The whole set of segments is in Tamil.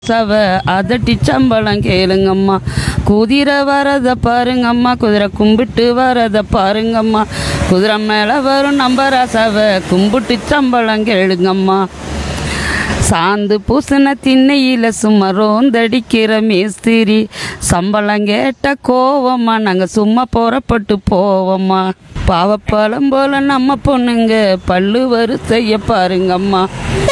சவ அதட்டி சம்பளம் கேளுங்கம்மா குதிரை வரத பாருங்கம்மா குதிரை கும்பிட்டு வரத பாருங்கம்மா குதிரை மேலே வரும் நம்பர சவ கும்பிட்டு சம்பளம் கேளுங்கம்மா சாந்து பூசின திண்ணையில் சும்மா ரோந்தடிக்கிற மேஸ்திரி சம்பளம் கேட்ட கோவம்மா நாங்கள் சும்மா புறப்பட்டு போவோம்மா பாவப்பழம் போல நம்ம பொண்ணுங்க பல்லு வரிசைய பாருங்கம்மா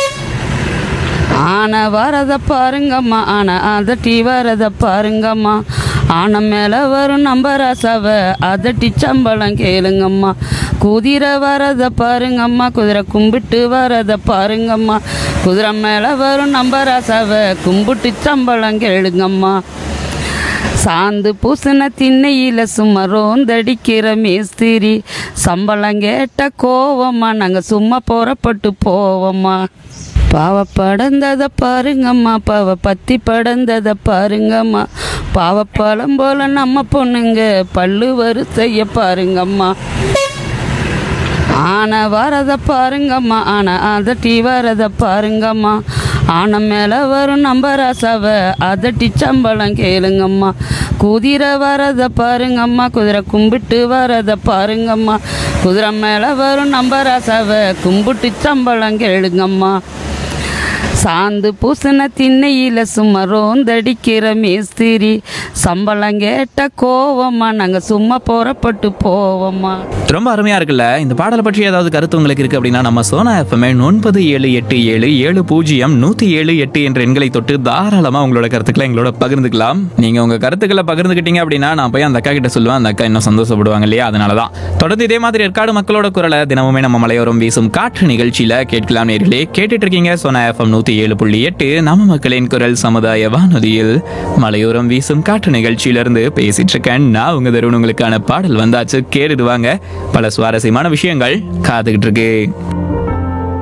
ஆனை வரத பாருங்கம்மா ஆனை அதட்டி வரத பாருங்கம்மா ஆனை மேலே வரும் நம்பர் அசவ அதட்டி சம்பளம் கேளுங்கம்மா குதிரை வரத பாருங்கம்மா குதிரை கும்பிட்டு வரத பாருங்கம்மா குதிரை மேலே வரும் நம்பர் அசவ கும்பிட்டு சம்பளம் கேளுங்கம்மா சாந்து பூசின திண்ணையில் சும்மா ரோந்தடிக்கிற மேஸ்திரி சம்பளம் கேட்ட கோவம்மா நாங்கள் சும்மா புறப்பட்டு போவோம்மா பாவ படந்ததை பாருங்கம்மா பாவ பத்தி படந்ததை பாருங்கம்மா பாவப்பழம் போல நம்ம பொண்ணுங்க பல்லு வரிசைய பாருங்கம்மா ஆனை வரத பாருங்கம்மா ஆனை அதட்டி வரத பாருங்கம்மா ஆனை மேலே வரும் நம்பர் அசவ அதட்டி சம்பளம் கேளுங்கம்மா குதிரை வரத பாருங்கம்மா குதிரை கும்பிட்டு வரத பாருங்கம்மா குதிரை மேலே வரும் நம்பர் அசவ கும்பிட்டு சம்பளம் கேளுங்கம்மா சாந்து பூசின திண்ணையில் சும்மா ரோந்தடிக்கிற மேஸ்திரி சம்பளம் கேட்ட கோவம்மா நாங்கள் சும்மா புறப்பட்டு போவோம்மா ரொம்ப அருமையா இருக்குல்ல இந்த பாடலை பற்றி ஏதாவது கருத்து உங்களுக்கு இருக்கு அப்படின்னா நம்ம சோனா எஃப்எம் ஒன்பது ஏழு எட்டு ஏழு ஏழு பூஜ்ஜியம் நூத்தி ஏழு எட்டு என்ற எண்களை தொட்டு தாராளமா உங்களோட கருத்துக்களை எங்களோட பகிர்ந்துக்கலாம் நீங்க உங்க கருத்துக்களை பகிர்ந்துக்கிட்டீங்க அப்படின்னா நான் போய் அந்த அக்கா கிட்ட சொல்லுவேன் அந்த அக்கா இன்னும் சந்தோஷப்படுவாங்க இல்லையா அதனாலதான் தொடர்ந்து இதே மாதிரி ஏற்காடு மக்களோட குரலை தினமுமே நம்ம மலையோரம் வீசும் காற்று நிகழ்ச்சியில கேட்கலாம் நேர்களே கேட்டுட்டு இருக்கீங்க சோனா எஃப்எம் நூத்தி ஏழு புள்ளி எட்டு நம்ம மக்களின் குரல் சமுதாய வானொலியில் மலையோரம் வீசும் காற்று நிகழ்ச்சியிலிருந்து பேசிட்டு இருக்கேன் நான் உங்க தருண் உங்களுக்கான பாடல் வந்தாச்சு கேட்டுடுவாங்க பல சுவாரஸ்யமான விஷயங்கள் காத்துக்கிட்டு இருக்கு